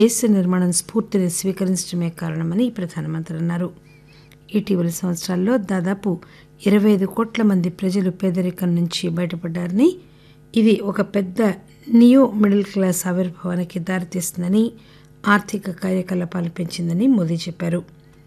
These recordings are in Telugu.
దేశ నిర్మాణం స్ఫూర్తిని స్వీకరించడమే కారణమని ప్రధానమంత్రి అన్నారు ఇటీవలి సంవత్సరాల్లో దాదాపు ఇరవై ఐదు కోట్ల మంది ప్రజలు పేదరికం నుంచి బయటపడ్డారని ఇది ఒక పెద్ద నియో మిడిల్ క్లాస్ ఆవిర్భావానికి దారితీస్తుందని ఆర్థిక కార్యకలాపాలు పెంచిందని మోదీ చెప్పారు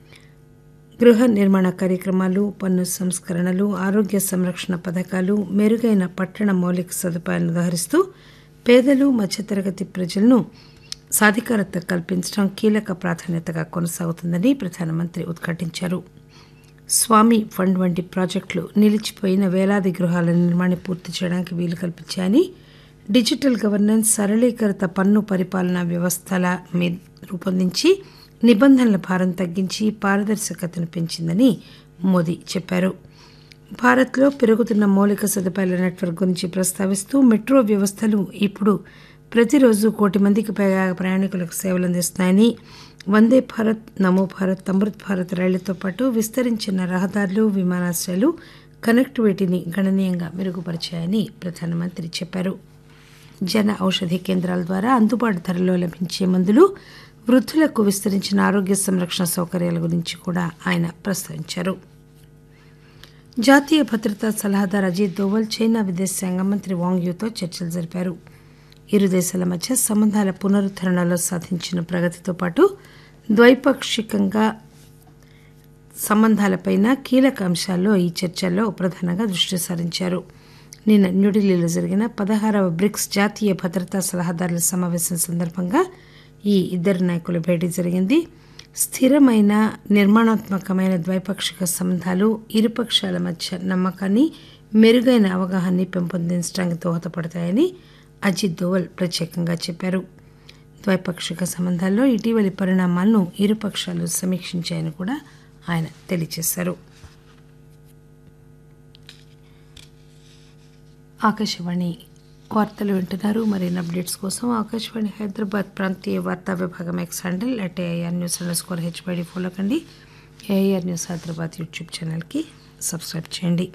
గృహ నిర్మాణ కార్యక్రమాలు పన్ను సంస్కరణలు ఆరోగ్య సంరక్షణ పథకాలు మెరుగైన పట్టణ మౌలిక సదుపాయాలను ఉదహరిస్తూ పేదలు మధ్యతరగతి ప్రజలను సాధికారత కల్పించడం కీలక ప్రాధాన్యతగా కొనసాగుతుందని ప్రధానమంత్రి ఉద్ఘాటించారు స్వామి ఫండ్ వంటి ప్రాజెక్టులు నిలిచిపోయిన వేలాది గృహాల నిర్మాణం పూర్తి చేయడానికి వీలు కల్పించాయని డిజిటల్ గవర్నెన్స్ సరళీకృత పన్ను పరిపాలనా వ్యవస్థల మీద రూపొందించి నిబంధనల భారం తగ్గించి పారదర్శకతను పెంచిందని మోదీ చెప్పారు భారత్లో పెరుగుతున్న మౌలిక సదుపాయాల నెట్వర్క్ గురించి ప్రస్తావిస్తూ మెట్రో వ్యవస్థలు ఇప్పుడు ప్రతిరోజు కోటి మందికి పైగా ప్రయాణికులకు సేవలు అందిస్తున్నాయని వందే భారత్ నమో భారత్ అమృత్ భారత్ రైళ్లతో పాటు విస్తరించిన రహదారులు విమానాశ్రయాలు కనెక్టివిటీని గణనీయంగా మెరుగుపరిచాయని ప్రధానమంత్రి చెప్పారు జన ఔషధి కేంద్రాల ద్వారా అందుబాటు ధరలో లభించే మందులు వృద్ధులకు విస్తరించిన ఆరోగ్య సంరక్షణ సౌకర్యాల గురించి కూడా ఆయన ప్రస్తావించారు జాతీయ భద్రతా సలహాదారు అజిత్ దోవల్ చైనా విదేశాంగ మంత్రి వాంగ్ యూతో చర్చలు జరిపారు ఇరు దేశాల మధ్య సంబంధాల పునరుద్దరణలో సాధించిన ప్రగతితో పాటు ద్వైపాక్షికంగా సంబంధాలపైన కీలక అంశాల్లో ఈ చర్చల్లో ప్రధానంగా దృష్టి సారించారు నిన్న న్యూఢిల్లీలో జరిగిన పదహారవ బ్రిక్స్ జాతీయ భద్రతా సలహాదారుల సమావేశం సందర్భంగా ఈ ఇద్దరు నాయకుల భేటీ జరిగింది స్థిరమైన నిర్మాణాత్మకమైన ద్వైపాక్షిక సంబంధాలు ఇరుపక్షాల మధ్య నమ్మకాన్ని మెరుగైన అవగాహనని పెంపొందించడానికి దోహదపడతాయని అజిత్ దోవల్ ప్రత్యేకంగా చెప్పారు ద్వైపాక్షిక సంబంధాల్లో ఇటీవలి పరిణామాలను ఇరుపక్షాలు సమీక్షించాయని కూడా ఆయన తెలియజేశారు ఆకాశవాణి వార్తలు వింటున్నారు మరిన్ని అప్డేట్స్ కోసం ఆకాశవాణి హైదరాబాద్ ప్రాంతీయ వార్తా విభాగం X handle at AIR news underscore HYD follow కండి ఏఐఆర్ న్యూస్ హైదరాబాద్ యూట్యూబ్ ఛానల్కి సబ్స్క్రైబ్ చేయండి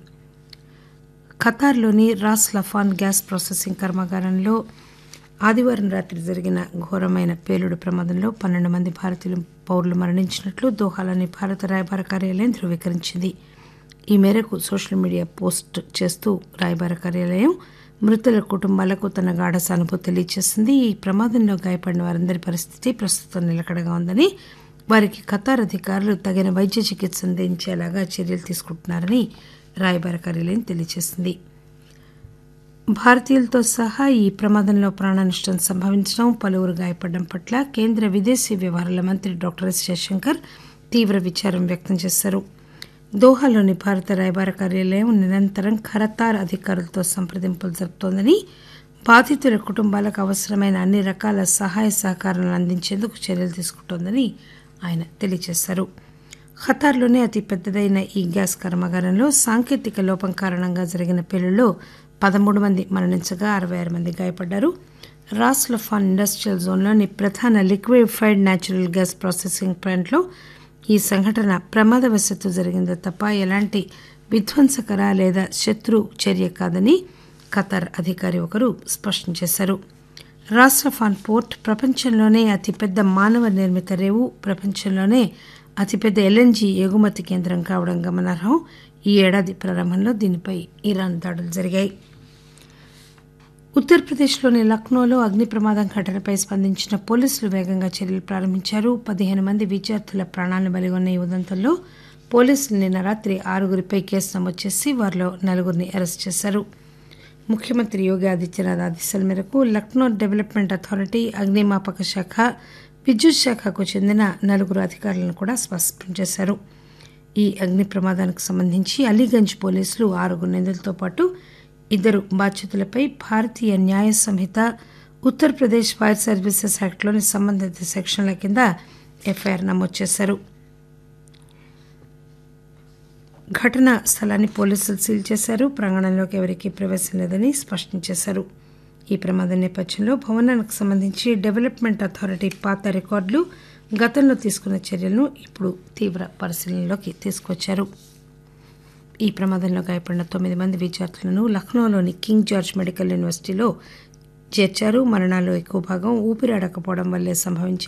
ఖతార్లోని రాస్ లఫాన్ గ్యాస్ ప్రాసెసింగ్ కర్మాగారంలో ఆదివారం రాత్రి జరిగిన ఘోరమైన పేలుడు ప్రమాదంలో పన్నెండు మంది భారతీయులు పౌరులు మరణించినట్లు దోహాలోని భారత రాయబార కార్యాలయం ధృవీకరించింది ఈ మేరకు సోషల్ మీడియా పోస్ట్ చేస్తూ రాయబార కార్యాలయం మృతుల కుటుంబాలకు తన గాఢ సానుభూతి తెలియజేసింది ఈ ప్రమాదంలో గాయపడిన వారందరి పరిస్థితి ప్రస్తుతం నిలకడగా ఉందని వారికి ఖతార్ అధికారులు తగిన వైద్య చికిత్స అందించేలాగా చర్యలు తీసుకుంటున్నారని రాయబార కార్యాలయం తెలియజేసింది భారతీయులతో సహా ఈ ప్రమాదంలో ప్రాణనష్టం సంభవించడం పలువురు గాయపడడం పట్ల కేంద్ర విదేశీ వ్యవహారాల మంత్రి డాక్టర్ ఎస్ జయశంకర్ తీవ్ర విచారం వ్యక్తం చేశారు దోహాలోని భారత రాయబార కార్యాలయం నిరంతరం ఖరతార్ అధికారులతో సంప్రదింపులు జరుపుతోందని బాధితుల కుటుంబాలకు అవసరమైన అన్ని రకాల సహాయ సహకారాలను అందించేందుకు చర్యలు తీసుకుంటోందని ఆయన తెలియజేశారు ఖతార్లోనే అతి పెద్దదైన ఈ గ్యాస్ కర్మాగారంలో సాంకేతిక లోపం కారణంగా జరిగిన పేలుళ్లో పదమూడు మంది మరణించగా అరవై ఆరు మంది గాయపడ్డారు రాస్ లఫాన్ ఇండస్ట్రియల్ జోన్లోని ప్రధాన లిక్విఫైడ్ న్యాచురల్ గ్యాస్ ప్రాసెసింగ్ ప్లాంట్లో ఈ సంఘటన ప్రమాదవశాత్తు జరిగిందే తప్ప ఎలాంటి విధ్వంసకర లేదా శత్రు చర్య కాదని ఖతార్ అధికారి ఒకరు స్పష్టం చేశారు రాస్రఫాన్ పోర్ట్ ప్రపంచంలోనే అతిపెద్ద మానవ నిర్మిత రేవు ప్రపంచంలోనే అతిపెద్ద ఎల్ఎన్జీ ఎగుమతి కేంద్రం కావడం గమనార్హం ఈ ఏడాది ప్రారంభంలో దీనిపై ఇరాన్ దాడులు జరిగాయి ఉత్తరప్రదేశ్లోని లక్నోలో అగ్ని ప్రమాదం ఘటనపై స్పందించిన పోలీసులు వేగంగా చర్యలు ప్రారంభించారు పదిహేను మంది విద్యార్థుల ప్రాణాలను బలిగొన్న ఈ ఉదంతంలో పోలీసులు నిన్న రాత్రి ఆరుగురిపై కేసు నమోదు చేసి వారిలో నలుగురిని అరెస్ట్ చేశారు ముఖ్యమంత్రి యోగి ఆదిత్యనాథ్ ఆదేశాల మేరకు లక్నో డెవలప్మెంట్ అథారిటీ అగ్నిమాపక శాఖ విద్యుత్ శాఖకు చెందిన నలుగురు అధికారులను కూడా స్పష్టం చేశారు ఈ అగ్ని ప్రమాదానికి సంబంధించి అలీగంజ్ పోలీసులు ఆరుగురు నిందితులతో పాటు ఇద్దరు బాధ్యతలపై భారతీయ న్యాయ సంహిత ఉత్తరప్రదేశ్ ఫైర్ సర్వీసెస్ యాక్ట్లోని సంబంధిత సెక్షన్ల కింద ఎఫ్ఐఆర్ నమోదు చేశారు ఘటనా స్థలాన్ని పోలీసులు సీల్ చేశారు ప్రాంగణంలోకి ఎవరికీ ప్రవేశం లేదని స్పష్టం చేశారు ఈ ప్రమాదం నేపథ్యంలో భవనానికి సంబంధించి డెవలప్మెంట్ అథారిటీ పాత రికార్డులు గతంలో తీసుకున్న చర్యలను ఇప్పుడు తీవ్ర పరిశీలనలోకి తీసుకొచ్చారు ఈ ప్రమాదంలో గాయపడిన తొమ్మిది మంది విద్యార్థులను లక్నోలోని కింగ్ జార్జ్ మెడికల్ యూనివర్సిటీలో చేర్చారు మరణాల్లో ఎక్కువ భాగం ఊపిరాడకపోవడం వల్లే సంభవించాయి